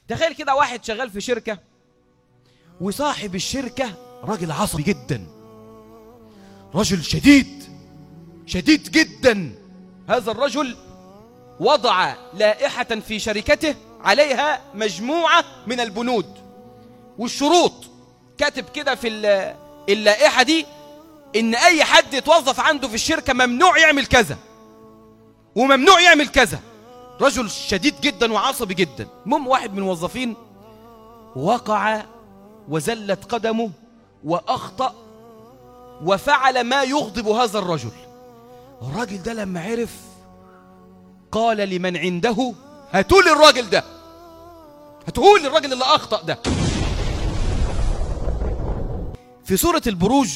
تخيل كده واحد شغال في شركة وصاحب الشركة راجل عصبي جدا رجل شديد شديد جدا هذا الرجل وضع لائحة في شركته عليها مجموعة من البنود والشروط كاتب كده في ال- اللائحة دي إن أي حد يتوظف عنده في الشركة ممنوع يعمل كذا وممنوع يعمل كذا رجل شديد جدا وعصبي جدا المهم واحد من الموظفين وقع وزلت قدمه وأخطأ وفعل ما يغضب هذا الرجل الراجل ده لما عرف قال لمن عنده هاتولي الراجل ده هاتولي الراجل اللي أخطأ ده في سورة البروج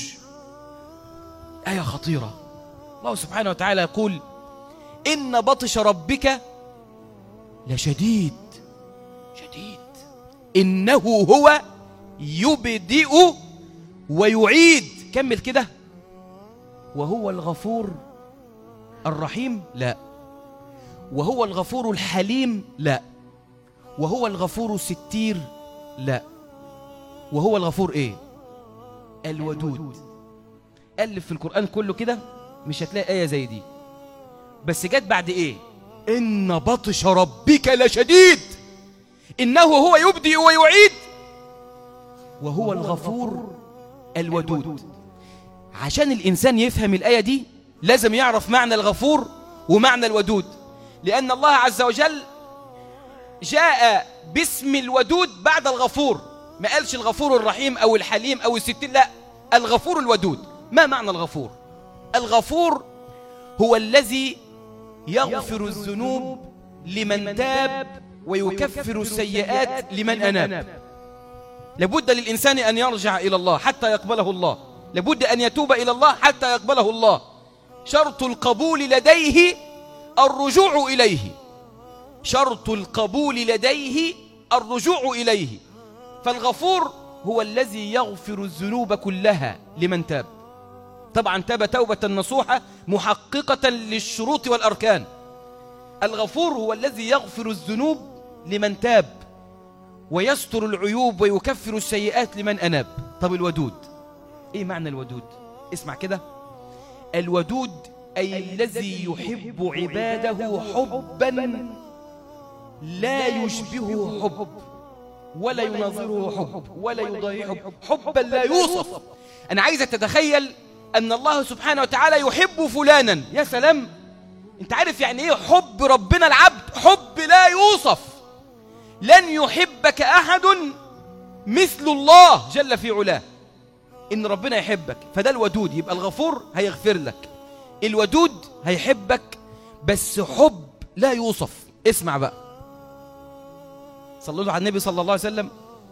آية خطيرة الله سبحانه وتعالى يقول إن بطش ربك لشديد شديد إنه هو يبدئ ويعيد كمل كده وهو الغفور الرحيم لا وهو الغفور الحليم لا وهو الغفور الستير لا وهو الغفور ايه الودود ألف في القرآن كله كده مش هتلاقي آية زي دي بس جت بعد ايه إن بطش ربك لشديد إنه هو يبدئ ويعيد وهو الغفور الودود عشان الإنسان يفهم الآية دي لازم يعرف معنى الغفور ومعنى الودود لأن الله عز وجل جاء باسم الودود بعد الغفور ما قالش الغفور الرحيم أو الحليم أو الستين لا الغفور الودود ما معنى الغفور الغفور هو الذي يغفر الذنوب لمن تاب ويكفر السيئات لمن أناب لابد للإنسان أن يرجع إلى الله حتى يقبله الله لابد أن يتوب إلى الله حتى يقبله الله شرط القبول لديه الرجوع إليه شرط القبول لديه الرجوع إليه فالغفور هو الذي يغفر الذنوب كلها لمن تاب طبعا تاب توبة نصوحة محققة للشروط والأركان الغفور هو الذي يغفر الذنوب لمن تاب ويستر العيوب ويكفر السيئات لمن أناب طب الودود إيه معنى الودود اسمع كده الودود أي الذي يحب عباده حبا لا يشبهه حب ولا يناظره حب ولا يضاهيه حب حبا لا يوصف أنا عايزك تتخيل أن الله سبحانه وتعالى يحب فلانا يا سلام أنت عارف يعني إيه حب ربنا العبد حب لا يوصف لن يحبك أحد مثل الله جل في علاه إن ربنا يحبك فده الودود يبقى الغفور هيغفر لك الودود هيحبك بس حب لا يوصف اسمع بقى صلوا له على النبي صلى الله عليه وسلم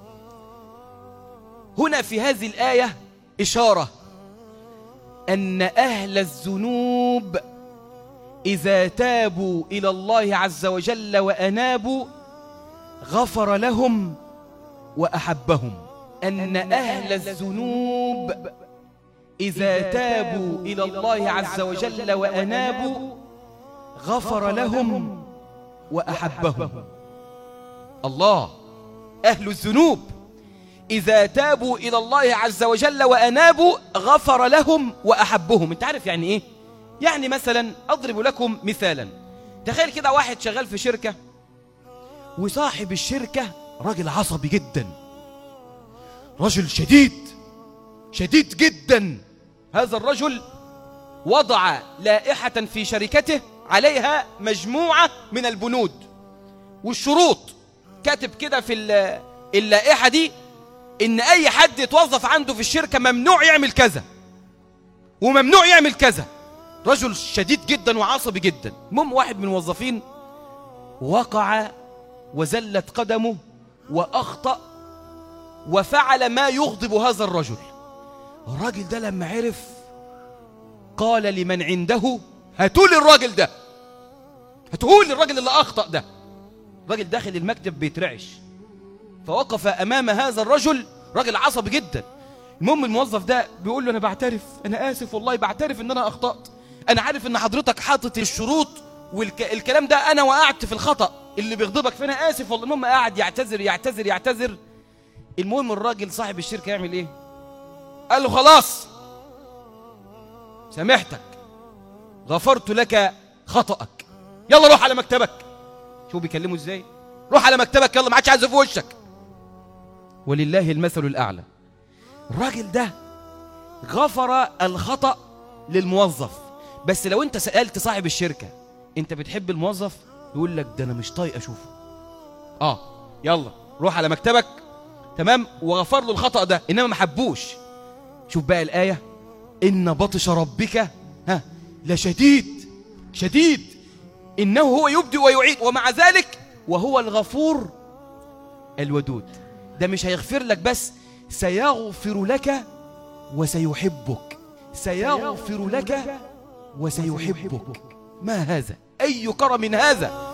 هنا في هذه الآية إشارة أن أهل الذنوب إذا تابوا إلى الله عز وجل وأنابوا غفر لهم وأحبهم أن أهل الذنوب إذا تابوا إلى الله عز وجل وأنابوا غفر لهم وأحبهم الله أهل الذنوب إذا تابوا إلى الله عز وجل وأنابوا غفر لهم وأحبهم أنت عارف يعني إيه؟ يعني مثلا أضرب لكم مثالا تخيل كده واحد شغال في شركة وصاحب الشركة راجل عصبي جدا رجل شديد شديد جدا هذا الرجل وضع لائحة في شركته عليها مجموعة من البنود والشروط كاتب كده في ال- اللائحة دي إن أي حد يتوظف عنده في الشركة ممنوع يعمل كذا وممنوع يعمل كذا رجل شديد جدا وعصبي جدا المهم واحد من الموظفين وقع وزلت قدمه وأخطأ وفعل ما يغضب هذا الرجل الراجل ده لما عرف قال لمن عنده هاتولي الراجل ده هاتولي الراجل اللي أخطأ ده الراجل داخل المكتب بيترعش فوقف أمام هذا الرجل راجل عصبي جدا المهم الموظف ده بيقول له أنا بعترف أنا آسف والله بعترف إن أنا أخطأت أنا عارف إن حضرتك حاطط الشروط والكلام ده أنا وقعت في الخطأ اللي بيغضبك فانا اسف والله المهم قاعد يعتذر يعتذر يعتذر المهم الراجل صاحب الشركه يعمل ايه قال له خلاص سامحتك غفرت لك خطأك يلا روح على مكتبك شو بيكلمه ازاي روح على مكتبك يلا ما عادش عايز في وشك ولله المثل الاعلى الراجل ده غفر الخطأ للموظف بس لو انت سألت صاحب الشركة انت بتحب الموظف يقول لك ده انا مش طايق اشوفه اه يلا روح على مكتبك تمام وغفر له الخطأ ده انما ما حبوش شوف بقى الآية إن بطش ربك ها لشديد شديد إنه هو يبدئ ويعيد ومع ذلك وهو الغفور الودود ده مش هيغفر لك بس سيغفر لك وسيحبك سيغفر لك وسيحبك ما هذا أي كرم هذا